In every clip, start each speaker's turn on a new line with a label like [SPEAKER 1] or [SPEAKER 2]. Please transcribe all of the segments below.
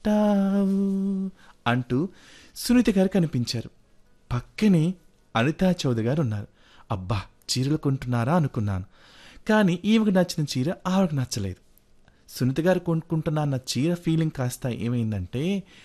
[SPEAKER 1] కొంటావు అంటూ సునీత గారు కనిపించారు పక్కనే అనితా చౌదరి గారు ఉన్నారు అబ్బా చీరలు కొంటున్నారా అనుకున్నాను కానీ ఈమెకు నచ్చిన చీర ఆవిడకు నచ్చలేదు సునీత గారు కొనుక్కుంటున్న అన్న చీర ఫీలింగ్ కాస్త ఏమైందంటే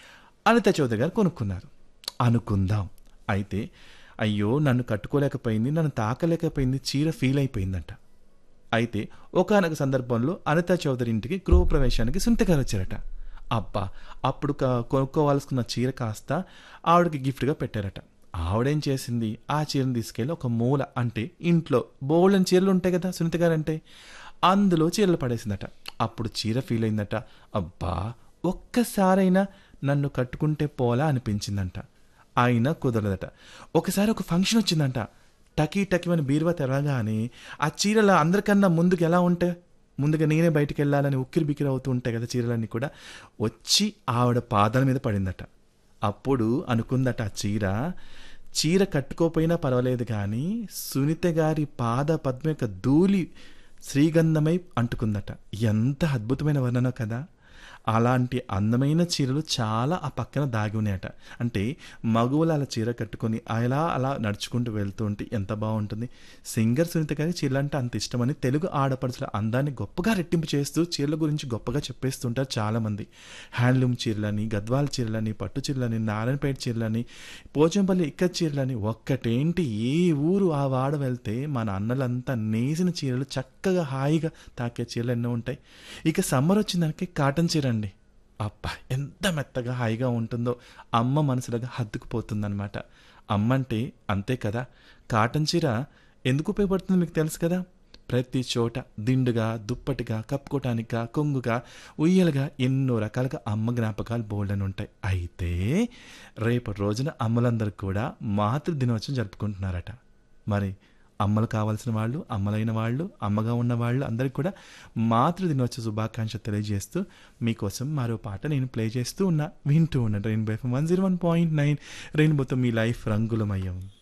[SPEAKER 1] అనిత చౌదరి గారు కొనుక్కున్నారు అనుకుందాం అయితే అయ్యో నన్ను కట్టుకోలేకపోయింది నన్ను తాకలేకపోయింది చీర ఫీల్ అయిపోయిందంట అయితే ఒకానొక సందర్భంలో అనిత చౌదరి ఇంటికి గృహప్రవేశానికి సునీత గారు వచ్చారట అబ్బా అప్పుడు క- కొనుక్కోవాల్సుకున్న చీర కాస్త ఆవిడకి గిఫ్ట్గా పెట్టారట ఆవిడేం చేసింది ఆ చీరను తీసుకెళ్ళి ఒక మూల అంటే ఇంట్లో బోల్డెన్ చీరలు ఉంటాయి కదా సునీత గారు అంటే అందులో చీరలు పడేసిందట అప్పుడు చీర ఫీల్ అయిందట అబ్బా ఒక్కసారైనా నన్ను కట్టుకుంటే పోలా అనిపించిందంట అయినా కుదరదట ఒకసారి ఒక ఫంక్షన్ వచ్చిందంట టకీ టకీ అని బీరువా తెరవగానే ఆ చీరలు అందరికన్నా ముందుకు ఎలా ఉంటాయి ముందుగా నేనే బయటికి వెళ్ళాలని ఉక్కిరి బిక్కిరి అవుతూ ఉంటాయి కదా చీరలన్నీ కూడా వచ్చి ఆవిడ పాదాల మీద పడిందట అప్పుడు అనుకుందట ఆ చీర చీర కట్టుకోపోయినా పర్వాలేదు కానీ సునీత గారి పాద పద్మ యొక్క ధూళి శ్రీగంధమై అంటుకుందట ఎంత అద్భుతమైన వర్ణన కదా అలాంటి అందమైన చీరలు చాలా ఆ పక్కన దాగి ఉన్నాయట అంటే మగువలు అలా చీర కట్టుకొని అలా అలా నడుచుకుంటూ వెళ్తూ ఉంటే ఎంత బాగుంటుంది సింగర్ సునీత గారి చీరలు అంటే అంత ఇష్టమని తెలుగు ఆడపడుచుల అందాన్ని గొప్పగా రెట్టింపు చేస్తూ చీరల గురించి గొప్పగా చెప్పేస్తుంటారు చాలామంది హ్యాండ్లూమ్ చీరలని గద్వాల చీరలని పట్టు చీరలని నారాయణపేట చీరలని పోచంపల్లి ఇక్క చీరలని ఒక్కటేంటి ఏ ఊరు ఆ వాడ వెళ్తే మన అన్నలంతా నేసిన చీరలు చక్కగా హాయిగా తాకే చీరలు ఎన్నో ఉంటాయి ఇక సమ్మర్ వచ్చిందానికి కాటన్ చీర అండి అబ్బా ఎంత మెత్తగా హాయిగా ఉంటుందో అమ్మ మనసులుగా హత్తుకుపోతుందన్నమాట అమ్మ అంటే అంతే కదా కాటన్ చీర ఎందుకు ఉపయోగపడుతుందో మీకు తెలుసు కదా ప్రతి చోట దిండుగా దుప్పటిగా కప్పుకోవటానిగా కొంగుగా ఉయ్యలుగా ఎన్నో రకాలుగా అమ్మ జ్ఞాపకాలు బోల్డని ఉంటాయి అయితే రేపు రోజున అమ్మలందరూ కూడా మాతృ దినోత్సవం జరుపుకుంటున్నారట మరి అమ్మలు కావాల్సిన వాళ్ళు అమ్మలైన వాళ్ళు అమ్మగా ఉన్న వాళ్ళు అందరికీ కూడా మాతృ దినోత్సవ శుభాకాంక్షలు తెలియజేస్తూ మీకోసం మరో పాట నేను ప్లే చేస్తూ ఉన్నా వింటూ ఉన్న rainbow FM one zero one point nine రెయిన్బోతో మీ లైఫ్ రంగులమయం